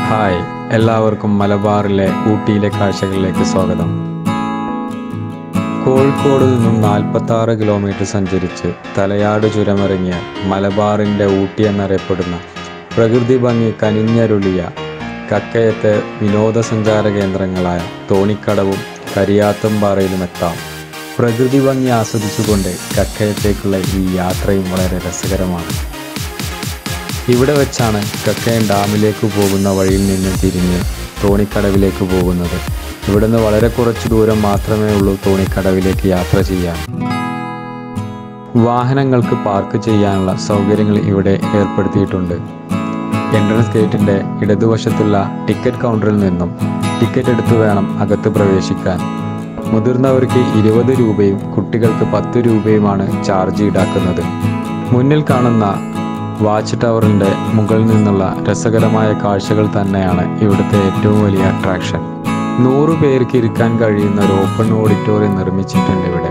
hi എല്ലാവർക്കും മലബാറിലെ ഊട്ടിയിലെ കാഴ്ചകളിലേക്ക് സ്വാഗതം കോഴിക്കോട് നിന്നും നാൽപ്പത്തി ആറ് കിലോമീറ്റർ സഞ്ചരിച്ച് തലയാട് ചുരമിറങ്ങിയ മലബാറിൻ്റെ ഊട്ടി എന്നറിയപ്പെടുന്ന പ്രകൃതി ഭംഗി കനിഞ്ഞരുളിയ കക്കയത്തെ വിനോദസഞ്ചാര കേന്ദ്രങ്ങളായ തോണിക്കടവും കരിയാത്തമ്പാറയിലും എത്താം പ്രകൃതി ഭംഗി ആസ്വദിച്ചുകൊണ്ട് കക്കയത്തേക്കുള്ള ഈ യാത്രയും വളരെ രസകരമാണ് ഇവിടെ വെച്ചാണ് കക്കയം ഡാമിലേക്ക് പോകുന്ന വഴിയിൽ നിന്ന് തിരിഞ്ഞ് തോണിക്കടവിലേക്ക് പോകുന്നത് ഇവിടുന്ന് വളരെ കുറച്ച് ദൂരം മാത്രമേ ഉള്ളൂ തോണിക്കടവിലേക്ക് യാത്ര ചെയ്യാൻ വാഹനങ്ങൾക്ക് പാർക്ക് ചെയ്യാനുള്ള സൗകര്യങ്ങൾ ഇവിടെ ഏർപ്പെടുത്തിയിട്ടുണ്ട് എൻട്രൻസ് ഗേറ്റിൻ്റെ ഇടതുവശത്തുള്ള ടിക്കറ്റ് കൗണ്ടറിൽ നിന്നും ടിക്കറ്റ് എടുത്തു വേണം അകത്ത് പ്രവേശിക്കാൻ മുതിർന്നവർക്ക് ഇരുപത് രൂപയും കുട്ടികൾക്ക് പത്ത് രൂപയുമാണ് ചാർജ് ഈടാക്കുന്നത് മുന്നിൽ കാണുന്ന വാച്ച് ടവറിൻ്റെ മുകളിൽ നിന്നുള്ള രസകരമായ കാഴ്ചകൾ തന്നെയാണ് ഇവിടുത്തെ ഏറ്റവും വലിയ അട്രാക്ഷൻ നൂറ് പേർക്ക് ഇരിക്കാൻ കഴിയുന്ന ഒരു ഓപ്പൺ ഓഡിറ്റോറിയം നിർമ്മിച്ചിട്ടുണ്ട് ഇവിടെ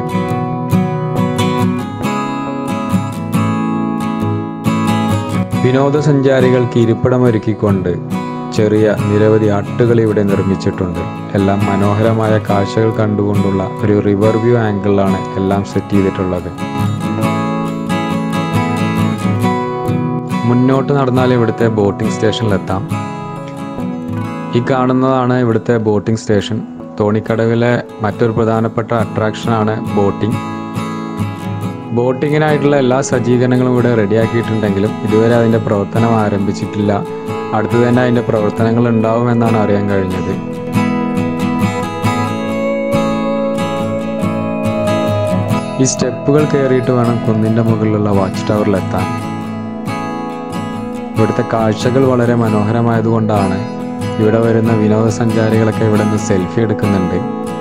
വിനോദസഞ്ചാരികൾക്ക് ഇരിപ്പിടമൊരുക്കിക്കൊണ്ട് ചെറിയ നിരവധി ഹട്ടുകൾ ഇവിടെ നിർമ്മിച്ചിട്ടുണ്ട് എല്ലാം മനോഹരമായ കാഴ്ചകൾ കണ്ടുകൊണ്ടുള്ള ഒരു റിവർ വ്യൂ ആംഗിളിലാണ് എല്ലാം സെറ്റ് ചെയ്തിട്ടുള്ളത് മുന്നോട്ട് നടന്നാൽ ഇവിടുത്തെ ബോട്ടിംഗ് സ്റ്റേഷനിലെത്താം ഈ കാണുന്നതാണ് ഇവിടുത്തെ ബോട്ടിംഗ് സ്റ്റേഷൻ തോണിക്കടവിലെ മറ്റൊരു പ്രധാനപ്പെട്ട അട്രാക്ഷനാണ് ബോട്ടിംഗ് ബോട്ടിങ്ങിനായിട്ടുള്ള എല്ലാ സജ്ജീകരണങ്ങളും ഇവിടെ റെഡിയാക്കിയിട്ടുണ്ടെങ്കിലും ഇതുവരെ അതിൻ്റെ പ്രവർത്തനം ആരംഭിച്ചിട്ടില്ല അടുത്ത് തന്നെ അതിൻ്റെ പ്രവർത്തനങ്ങൾ ഉണ്ടാവുമെന്നാണ് അറിയാൻ കഴിഞ്ഞത് ഈ സ്റ്റെപ്പുകൾ കയറിയിട്ട് വേണം കുന്നിൻ്റെ മുകളിലുള്ള വാച്ച് ടവറിലെത്താൻ ഇവിടുത്തെ കാഴ്ചകൾ വളരെ മനോഹരമായതുകൊണ്ടാണ് ഇവിടെ വരുന്ന വിനോദസഞ്ചാരികളൊക്കെ ഇവിടെ നിന്ന് സെൽഫി എടുക്കുന്നുണ്ട്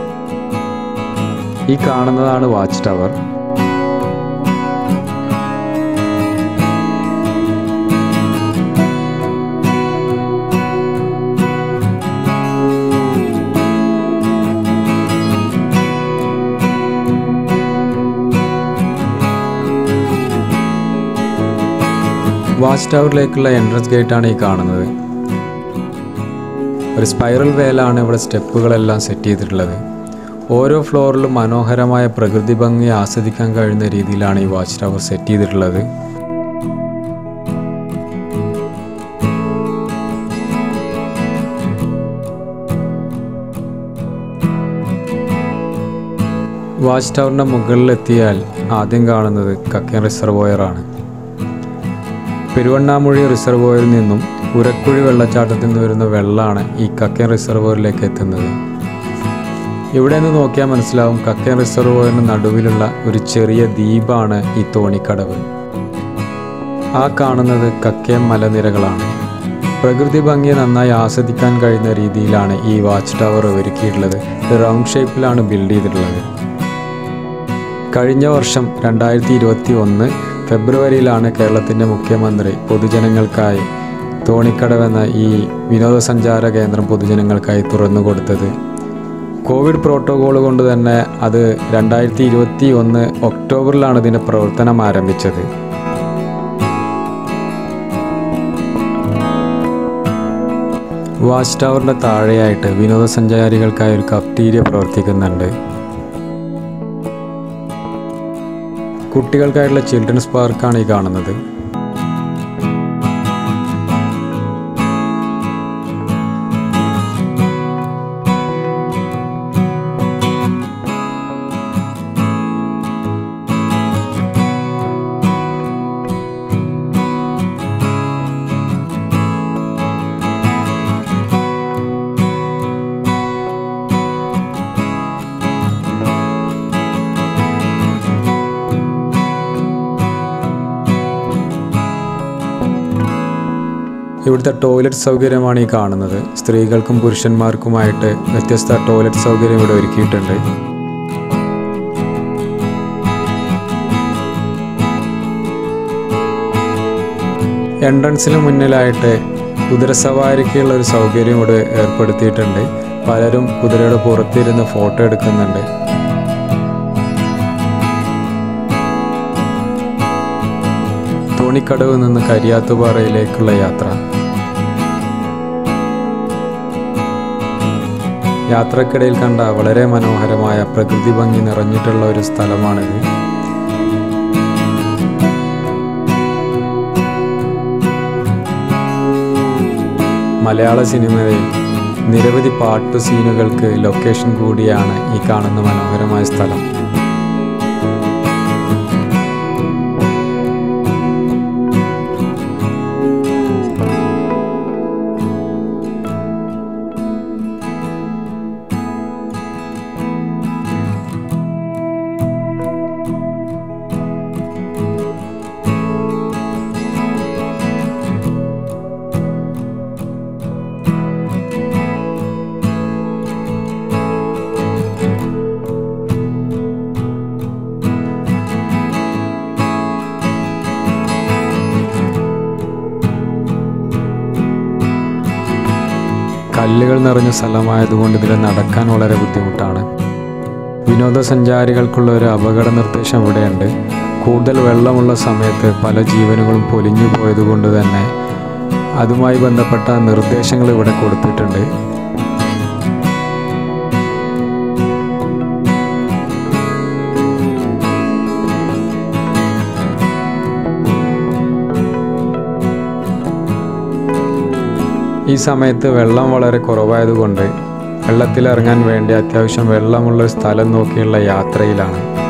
ഈ കാണുന്നതാണ് വാച്ച് ടവർ വാച്ച് ടവറിലേക്കുള്ള എൻട്രൻസ് ഗേറ്റാണ് ഈ കാണുന്നത് ഒരു സ്പൈറൽ വേലാണ് ഇവിടെ സ്റ്റെപ്പുകളെല്ലാം സെറ്റ് ചെയ്തിട്ടുള്ളത് ഓരോ ഫ്ലോറിലും മനോഹരമായ പ്രകൃതി ഭംഗി ആസ്വദിക്കാൻ കഴിയുന്ന രീതിയിലാണ് ഈ വാച്ച് ടവർ സെറ്റ് ചെയ്തിട്ടുള്ളത് വാച്ച് ടവറിൻ്റെ മുകളിലെത്തിയാൽ ആദ്യം കാണുന്നത് കക്കൻ റിസർവോയറാണ് പെരുവണ്ണാമൊഴി റിസർവോയറിൽ നിന്നും ഉരക്കുഴി വെള്ളച്ചാട്ടത്തിൽ നിന്ന് വരുന്ന വെള്ളമാണ് ഈ കക്കൻ റിസർവോയറിലേക്ക് എത്തുന്നത് ഇവിടെ നിന്ന് നോക്കിയാൽ മനസ്സിലാവും കക്കൻ റിസർവോയറിന് നടുവിലുള്ള ഒരു ചെറിയ ദ്വീപാണ് ഈ തോണിക്കടവ് ആ കാണുന്നത് കക്കയം മലനിരകളാണ് പ്രകൃതി ഭംഗിയെ നന്നായി ആസ്വദിക്കാൻ കഴിയുന്ന രീതിയിലാണ് ഈ വാച്ച് ടവർ ഒരുക്കിയിട്ടുള്ളത് ഇത് റൗണ്ട് ഷേപ്പിലാണ് ബിൽഡ് ചെയ്തിട്ടുള്ളത് കഴിഞ്ഞ വർഷം രണ്ടായിരത്തി ഇരുപത്തി ഒന്ന് ഫെബ്രുവരിയിലാണ് കേരളത്തിൻ്റെ മുഖ്യമന്ത്രി പൊതുജനങ്ങൾക്കായി തോണിക്കടവെന്ന ഈ വിനോദസഞ്ചാര കേന്ദ്രം പൊതുജനങ്ങൾക്കായി തുറന്നു കൊടുത്തത് കോവിഡ് പ്രോട്ടോകോൾ കൊണ്ട് തന്നെ അത് രണ്ടായിരത്തി ഇരുപത്തി ഒന്ന് ഒക്ടോബറിലാണ് ഇതിൻ്റെ പ്രവർത്തനം ആരംഭിച്ചത് വാച്ച് ടവറിൻ്റെ താഴെയായിട്ട് വിനോദസഞ്ചാരികൾക്കായി ഒരു കഫ്റ്റീരിയ പ്രവർത്തിക്കുന്നുണ്ട് കുട്ടികൾക്കായിട്ടുള്ള ചിൽഡ്രൻസ് പാർക്കാണ് ഈ കാണുന്നത് ഇവിടുത്തെ ടോയ്ലറ്റ് സൗകര്യമാണ് ഈ കാണുന്നത് സ്ത്രീകൾക്കും പുരുഷന്മാർക്കുമായിട്ട് വ്യത്യസ്ത ടോയ്ലറ്റ് സൗകര്യം ഇവിടെ ഒരുക്കിയിട്ടുണ്ട് എൻട്രൻസിന് മുന്നിലായിട്ട് കുതിരസവാരിക്കുള്ള ഒരു സൗകര്യം ഇവിടെ ഏർപ്പെടുത്തിയിട്ടുണ്ട് പലരും കുതിരയുടെ പുറത്തിരുന്ന് ഫോട്ടോ എടുക്കുന്നുണ്ട് തോണിക്കടവ് നിന്ന് കരിയാത്തുപാറയിലേക്കുള്ള യാത്ര യാത്രക്കിടയിൽ കണ്ട വളരെ മനോഹരമായ പ്രകൃതി ഭംഗി നിറഞ്ഞിട്ടുള്ള ഒരു സ്ഥലമാണിത് മലയാള സിനിമയിൽ നിരവധി പാട്ടു സീനുകൾക്ക് ലൊക്കേഷൻ കൂടിയാണ് ഈ കാണുന്ന മനോഹരമായ സ്ഥലം കല്ലുകൾ നിറഞ്ഞ സ്ഥലമായതുകൊണ്ട് ഇതിൽ നടക്കാൻ വളരെ ബുദ്ധിമുട്ടാണ് വിനോദസഞ്ചാരികൾക്കുള്ള ഒരു അപകട നിർദ്ദേശം ഇവിടെയുണ്ട് കൂടുതൽ വെള്ളമുള്ള സമയത്ത് പല ജീവനുകളും പൊലിഞ്ഞു പോയതുകൊണ്ട് തന്നെ അതുമായി ബന്ധപ്പെട്ട നിർദ്ദേശങ്ങൾ ഇവിടെ കൊടുത്തിട്ടുണ്ട് ഈ സമയത്ത് വെള്ളം വളരെ കുറവായതുകൊണ്ട് വെള്ളത്തിലിറങ്ങാൻ വേണ്ടി അത്യാവശ്യം വെള്ളമുള്ള സ്ഥലം നോക്കിയുള്ള യാത്രയിലാണ്